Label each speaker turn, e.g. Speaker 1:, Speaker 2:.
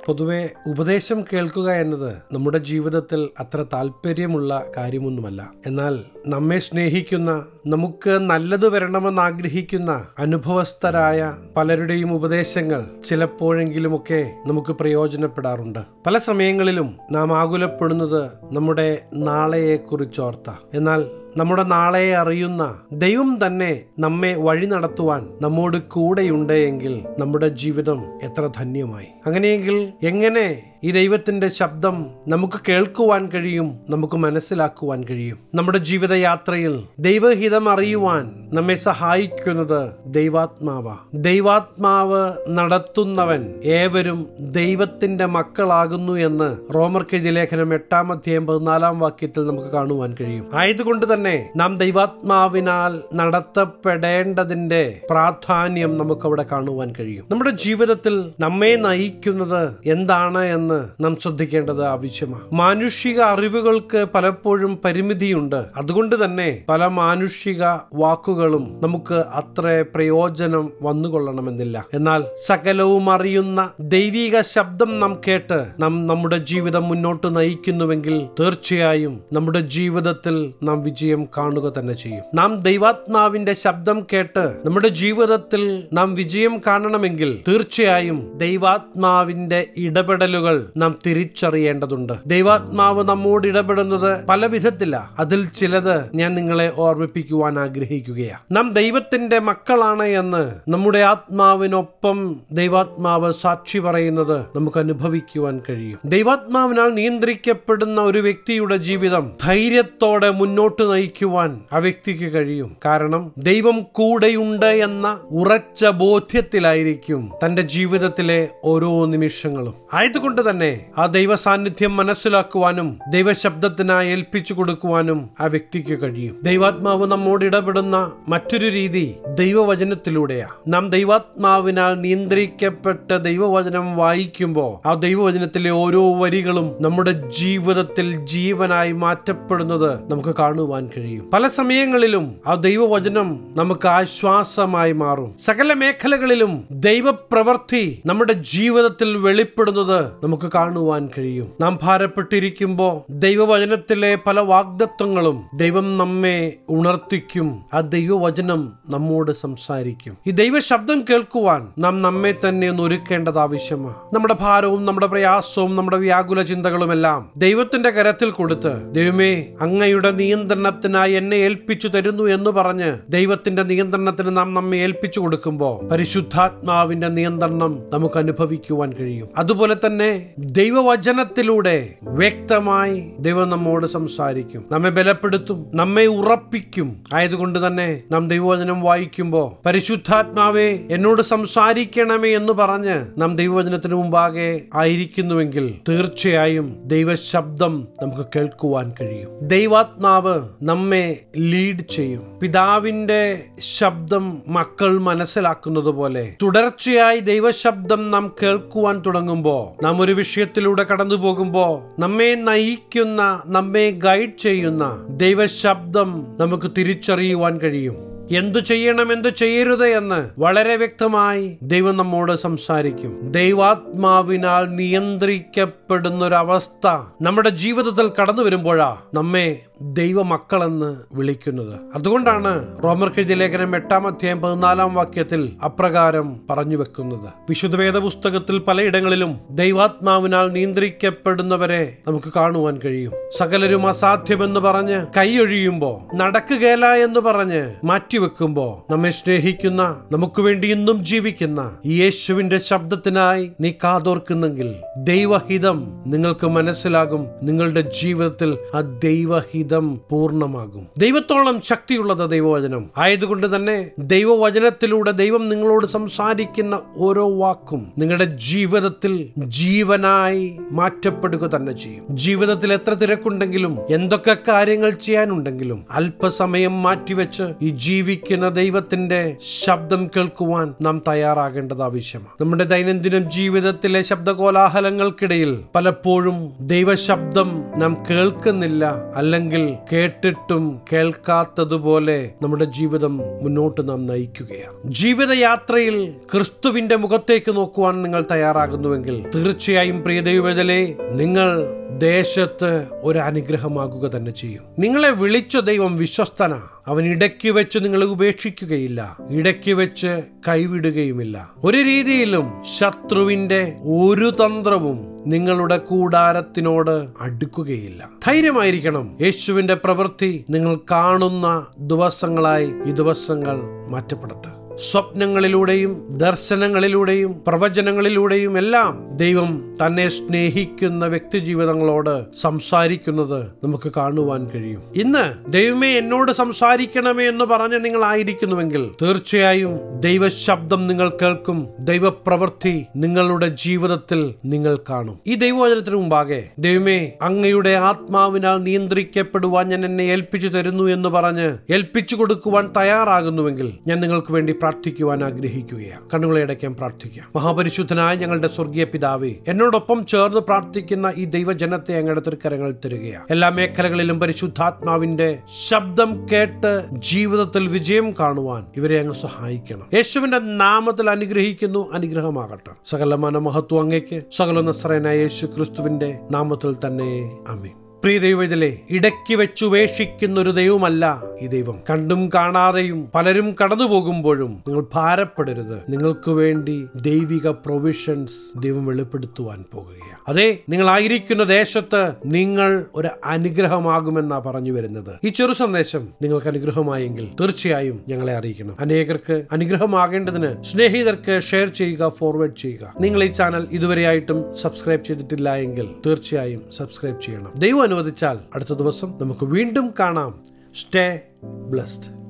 Speaker 1: പൊതുവെ ഉപദേശം കേൾക്കുക എന്നത് നമ്മുടെ ജീവിതത്തിൽ അത്ര താല്പര്യമുള്ള കാര്യമൊന്നുമല്ല എന്നാൽ നമ്മെ സ്നേഹിക്കുന്ന നമുക്ക് നല്ലത് വരണമെന്ന് ആഗ്രഹിക്കുന്ന അനുഭവസ്ഥരായ പലരുടെയും ഉപദേശങ്ങൾ ചിലപ്പോഴെങ്കിലുമൊക്കെ നമുക്ക് പ്രയോജനപ്പെടാറുണ്ട് പല സമയങ്ങളിലും നാം ആകുലപ്പെടുന്നത് നമ്മുടെ നാളെയെക്കുറിച്ചോർത്ത എന്നാൽ നമ്മുടെ നാളെ അറിയുന്ന ദൈവം തന്നെ നമ്മെ വഴി നടത്തുവാൻ നമ്മോട് കൂടെയുണ്ട് എങ്കിൽ നമ്മുടെ ജീവിതം എത്ര ധന്യമായി അങ്ങനെയെങ്കിൽ എങ്ങനെ ഈ ദൈവത്തിന്റെ ശബ്ദം നമുക്ക് കേൾക്കുവാൻ കഴിയും നമുക്ക് മനസ്സിലാക്കുവാൻ കഴിയും നമ്മുടെ ജീവിതയാത്രയിൽ ദൈവഹിതം അറിയുവാൻ നമ്മെ സഹായിക്കുന്നത് ദൈവാത്മാവ ദൈവാത്മാവ് നടത്തുന്നവൻ ഏവരും ദൈവത്തിന്റെ മക്കളാകുന്നു എന്ന് റോമർക്കെഴുതിയ ലേഖനം എട്ടാം അധ്യായം പതിനാലാം വാക്യത്തിൽ നമുക്ക് കാണുവാൻ കഴിയും ആയതുകൊണ്ട് തന്നെ നാം ദൈവാത്മാവിനാൽ നടത്തപ്പെടേണ്ടതിന്റെ പ്രാധാന്യം നമുക്ക് അവിടെ കാണുവാൻ കഴിയും നമ്മുടെ ജീവിതത്തിൽ നമ്മെ നയിക്കുന്നത് എന്താണ് എന്ന് നാം ശ്രദ്ധിക്കേണ്ടത് ആവശ്യമാണ് മാനുഷിക അറിവുകൾക്ക് പലപ്പോഴും പരിമിതിയുണ്ട് അതുകൊണ്ട് തന്നെ പല മാനുഷിക വാക്കുകളും നമുക്ക് അത്ര പ്രയോജനം വന്നുകൊള്ളണമെന്നില്ല എന്നാൽ സകലവും അറിയുന്ന ദൈവിക ശബ്ദം നാം കേട്ട് നാം നമ്മുടെ ജീവിതം മുന്നോട്ട് നയിക്കുന്നുവെങ്കിൽ തീർച്ചയായും നമ്മുടെ ജീവിതത്തിൽ നാം വിജയം കാണുക തന്നെ ചെയ്യും നാം ദൈവാത്മാവിന്റെ ശബ്ദം കേട്ട് നമ്മുടെ ജീവിതത്തിൽ നാം വിജയം കാണണമെങ്കിൽ തീർച്ചയായും ദൈവാത്മാവിന്റെ ഇടപെടലുകൾ നാം തിരിച്ചറിയേണ്ടതുണ്ട് ദൈവാത്മാവ് നമ്മോട് ഇടപെടുന്നത് പല വിധത്തില അതിൽ ചിലത് ഞാൻ നിങ്ങളെ ഓർമ്മിപ്പിക്കുവാൻ ആഗ്രഹിക്കുകയാണ് നാം ദൈവത്തിന്റെ മക്കളാണ് എന്ന് നമ്മുടെ ആത്മാവിനൊപ്പം ദൈവാത്മാവ് സാക്ഷി പറയുന്നത് നമുക്ക് അനുഭവിക്കുവാൻ കഴിയും ദൈവാത്മാവിനാൽ നിയന്ത്രിക്കപ്പെടുന്ന ഒരു വ്യക്തിയുടെ ജീവിതം ധൈര്യത്തോടെ മുന്നോട്ട് നയിക്കുവാൻ ആ വ്യക്തിക്ക് കഴിയും കാരണം ദൈവം കൂടെയുണ്ട് എന്ന ഉറച്ച ബോധ്യത്തിലായിരിക്കും തന്റെ ജീവിതത്തിലെ ഓരോ നിമിഷങ്ങളും ആയതുകൊണ്ട് തന്നെ ആ ദൈവ സാന്നിധ്യം മനസ്സിലാക്കുവാനും ദൈവശബ്ദത്തിനായി ഏൽപ്പിച്ചു കൊടുക്കുവാനും ആ വ്യക്തിക്ക് കഴിയും ദൈവാത്മാവ് നമ്മോട് ഇടപെടുന്ന മറ്റൊരു രീതി ദൈവവചനത്തിലൂടെയാ നാം ദൈവാത്മാവിനാൽ നിയന്ത്രിക്കപ്പെട്ട ദൈവവചനം വായിക്കുമ്പോൾ ആ ദൈവവചനത്തിലെ ഓരോ വരികളും നമ്മുടെ ജീവിതത്തിൽ ജീവനായി മാറ്റപ്പെടുന്നത് നമുക്ക് കാണുവാൻ കഴിയും പല സമയങ്ങളിലും ആ ദൈവവചനം നമുക്ക് ആശ്വാസമായി മാറും സകല മേഖലകളിലും ദൈവപ്രവൃത്തി നമ്മുടെ ജീവിതത്തിൽ വെളിപ്പെടുന്നത് നമുക്ക് കാണുവാൻ കഴിയും നാം ഭാരപ്പെട്ടിരിക്കുമ്പോൾ ദൈവവചനത്തിലെ പല വാഗ്ദത്വങ്ങളും ദൈവം നമ്മെ ഉണർത്തിക്കും ആ ദൈവവചനം നമ്മോട് സംസാരിക്കും ഈ ദൈവ ശബ്ദം കേൾക്കുവാൻ നാം നമ്മെ തന്നെ ഒന്ന് ഒരുക്കേണ്ടത് ആവശ്യമാണ് നമ്മുടെ ഭാരവും നമ്മുടെ പ്രയാസവും നമ്മുടെ വ്യാകുല ചിന്തകളുമെല്ലാം ദൈവത്തിന്റെ കരത്തിൽ കൊടുത്ത് ദൈവമേ അങ്ങയുടെ നിയന്ത്രണത്തിനായി എന്നെ ഏൽപ്പിച്ചു തരുന്നു എന്ന് പറഞ്ഞ് ദൈവത്തിന്റെ നിയന്ത്രണത്തിന് നാം നമ്മെ ഏൽപ്പിച്ചു കൊടുക്കുമ്പോൾ പരിശുദ്ധാത്മാവിന്റെ നിയന്ത്രണം നമുക്ക് അനുഭവിക്കുവാൻ കഴിയും അതുപോലെ തന്നെ ദൈവവചനത്തിലൂടെ വ്യക്തമായി ദൈവം നമ്മോട് സംസാരിക്കും നമ്മെ ബലപ്പെടുത്തും നമ്മെ ഉറപ്പിക്കും ആയതുകൊണ്ട് തന്നെ നാം ദൈവവചനം വായിക്കുമ്പോൾ പരിശുദ്ധാത്മാവെ എന്നോട് സംസാരിക്കണമേ എന്ന് പറഞ്ഞ് നാം ദൈവവചനത്തിന് മുമ്പാകെ ആയിരിക്കുന്നുവെങ്കിൽ തീർച്ചയായും ദൈവശബ്ദം നമുക്ക് കേൾക്കുവാൻ കഴിയും ദൈവാത്മാവ് നമ്മെ ലീഡ് ചെയ്യും പിതാവിന്റെ ശബ്ദം മക്കൾ മനസ്സിലാക്കുന്നത് പോലെ തുടർച്ചയായി ദൈവശബ്ദം നാം കേൾക്കുവാൻ തുടങ്ങുമ്പോൾ നാം ഒരു വിഷയത്തിലൂടെ കടന്നു പോകുമ്പോൾ നമ്മെ നയിക്കുന്ന നമ്മെ ഗൈഡ് ചെയ്യുന്ന ദൈവശബ്ദം നമുക്ക് തിരിച്ചറിയുവാൻ കഴിയും എന്തു ചെയ്യണം എന്തു ചെയ്യരുത് എന്ന് വളരെ വ്യക്തമായി ദൈവം നമ്മോട് സംസാരിക്കും ദൈവാത്മാവിനാൽ നിയന്ത്രിക്കപ്പെടുന്ന ഒരു അവസ്ഥ നമ്മുടെ ജീവിതത്തിൽ കടന്നു വരുമ്പോഴാ നമ്മെ ദൈവമക്കളെന്ന് വിളിക്കുന്നത് അതുകൊണ്ടാണ് റോമർ കെഴുതിയ ലേഖനം എട്ടാം അധ്യായം പതിനാലാം വാക്യത്തിൽ അപ്രകാരം പറഞ്ഞു വെക്കുന്നത് വിശുദ്ധ വേദ പുസ്തകത്തിൽ പലയിടങ്ങളിലും ദൈവാത്മാവിനാൽ നിയന്ത്രിക്കപ്പെടുന്നവരെ നമുക്ക് കാണുവാൻ കഴിയും സകലരും അസാധ്യമെന്ന് പറഞ്ഞ് കൈയൊഴിയുമ്പോ നടക്കുകേല എന്ന് പറഞ്ഞ് മാറ്റിവെക്കുമ്പോ നമ്മെ സ്നേഹിക്കുന്ന നമുക്ക് വേണ്ടി ഇന്നും ജീവിക്കുന്ന ഈ യേശുവിന്റെ ശബ്ദത്തിനായി നീ കാതോർക്കുന്നെങ്കിൽ ദൈവഹിതം നിങ്ങൾക്ക് മനസ്സിലാകും നിങ്ങളുടെ ജീവിതത്തിൽ ആ ദൈവഹിതം പൂർണ്ണമാകും ദൈവത്തോളം ശക്തിയുള്ളത് ദൈവവചനം ആയതുകൊണ്ട് തന്നെ ദൈവവചനത്തിലൂടെ ദൈവം നിങ്ങളോട് സംസാരിക്കുന്ന ഓരോ വാക്കും നിങ്ങളുടെ ജീവിതത്തിൽ ജീവനായി മാറ്റപ്പെടുക തന്നെ ചെയ്യും ജീവിതത്തിൽ എത്ര തിരക്കുണ്ടെങ്കിലും എന്തൊക്കെ കാര്യങ്ങൾ ചെയ്യാനുണ്ടെങ്കിലും അല്പസമയം മാറ്റിവെച്ച് ഈ ജീവി ജീവിക്കുന്ന ദൈവത്തിന്റെ ശബ്ദം കേൾക്കുവാൻ നാം തയ്യാറാകേണ്ടത് ആവശ്യമാണ് നമ്മുടെ ദൈനംദിന ജീവിതത്തിലെ ശബ്ദകോലാഹലങ്ങൾക്കിടയിൽ പലപ്പോഴും ദൈവശബ്ദം നാം കേൾക്കുന്നില്ല അല്ലെങ്കിൽ കേട്ടിട്ടും കേൾക്കാത്തതുപോലെ നമ്മുടെ ജീവിതം മുന്നോട്ട് നാം നയിക്കുകയാണ് ജീവിതയാത്രയിൽ ക്രിസ്തുവിന്റെ മുഖത്തേക്ക് നോക്കുവാൻ നിങ്ങൾ തയ്യാറാകുന്നുവെങ്കിൽ തീർച്ചയായും പ്രിയ ദൈവജലെ നിങ്ങൾ ദേശത്ത് ഒരു അനുഗ്രഹമാകുക തന്നെ ചെയ്യും നിങ്ങളെ വിളിച്ച ദൈവം വിശ്വസ്തന അവൻ ഇടയ്ക്ക് വെച്ച് നിങ്ങളെ ഉപേക്ഷിക്കുകയില്ല ഇടയ്ക്ക് വെച്ച് കൈവിടുകയുമില്ല ഒരു രീതിയിലും ശത്രുവിന്റെ ഒരു തന്ത്രവും നിങ്ങളുടെ കൂടാരത്തിനോട് അടുക്കുകയില്ല ധൈര്യമായിരിക്കണം യേശുവിന്റെ പ്രവൃത്തി നിങ്ങൾ കാണുന്ന ദിവസങ്ങളായി ഈ ദിവസങ്ങൾ മാറ്റപ്പെടട്ടെ സ്വപ്നങ്ങളിലൂടെയും ദർശനങ്ങളിലൂടെയും പ്രവചനങ്ങളിലൂടെയും എല്ലാം ദൈവം തന്നെ സ്നേഹിക്കുന്ന വ്യക്തി ജീവിതങ്ങളോട് സംസാരിക്കുന്നത് നമുക്ക് കാണുവാൻ കഴിയും ഇന്ന് ദൈവമേ എന്നോട് സംസാരിക്കണമേ എന്ന് പറഞ്ഞ് നിങ്ങൾ ആയിരിക്കുന്നുവെങ്കിൽ തീർച്ചയായും ദൈവശബ്ദം നിങ്ങൾ കേൾക്കും ദൈവപ്രവൃത്തി നിങ്ങളുടെ ജീവിതത്തിൽ നിങ്ങൾ കാണും ഈ ദൈവവചനത്തിന് മുമ്പാകെ ദൈവമേ അങ്ങയുടെ ആത്മാവിനാൽ നിയന്ത്രിക്കപ്പെടുവാൻ ഞാൻ എന്നെ ഏൽപ്പിച്ചു തരുന്നു എന്ന് പറഞ്ഞ് ഏൽപ്പിച്ചു കൊടുക്കുവാൻ തയ്യാറാകുന്നുവെങ്കിൽ ഞാൻ നിങ്ങൾക്ക് വേണ്ടി പ്രാർത്ഥിക്കുവാൻ ആഗ്രഹിക്കുകയാണ് കണ്ണുകളെ അടയ്ക്കാൻ പ്രാർത്ഥിക്കാം മഹാപരിശുദ്ധനായ ഞങ്ങളുടെ സ്വർഗീയ പിതാവേ എന്നോടൊപ്പം ചേർന്ന് പ്രാർത്ഥിക്കുന്ന ഈ ദൈവജനത്തെ അങ്ങയുടെ തൃക്കരങ്ങൾ തരികയാണ് എല്ലാ മേഖലകളിലും പരിശുദ്ധാത്മാവിന്റെ ശബ്ദം കേട്ട് ജീവിതത്തിൽ വിജയം കാണുവാൻ ഇവരെ അങ്ങ് സഹായിക്കണം യേശുവിന്റെ നാമത്തിൽ അനുഗ്രഹിക്കുന്നു അനുഗ്രഹമാകട്ടെ സകല മനമഹത്വം അങ്ങേക്ക് സകല നസ്രനായ യേശു ക്രിസ്തുവിന്റെ നാമത്തിൽ തന്നെ അമീൻ പ്രിയ ദൈവത്തിലെ ഇടയ്ക്ക് വെച്ച് ഉപേക്ഷിക്കുന്ന ഒരു ദൈവമല്ല ഈ ദൈവം കണ്ടും കാണാതെയും പലരും കടന്നു പോകുമ്പോഴും നിങ്ങൾ ഭാരപ്പെടരുത് നിങ്ങൾക്ക് വേണ്ടി ദൈവിക പ്രൊവിഷൻസ് ദൈവം വെളിപ്പെടുത്തുവാൻ പോകുകയാണ് അതെ നിങ്ങളായിരിക്കുന്ന ദേശത്ത് നിങ്ങൾ ഒരു അനുഗ്രഹമാകുമെന്നാ പറഞ്ഞു വരുന്നത് ഈ ചെറു സന്ദേശം നിങ്ങൾക്ക് അനുഗ്രഹമായെങ്കിൽ തീർച്ചയായും ഞങ്ങളെ അറിയിക്കണം അനേകർക്ക് അനുഗ്രഹമാകേണ്ടതിന് സ്നേഹിതർക്ക് ഷെയർ ചെയ്യുക ഫോർവേഡ് ചെയ്യുക നിങ്ങൾ ഈ ചാനൽ ഇതുവരെയായിട്ടും സബ്സ്ക്രൈബ് ചെയ്തിട്ടില്ല എങ്കിൽ തീർച്ചയായും സബ്സ്ക്രൈബ് ചെയ്യണം ദൈവം അനുവദിച്ചാൽ അടുത്ത ദിവസം നമുക്ക് വീണ്ടും കാണാം സ്റ്റേ ബ്ലസ്ഡ്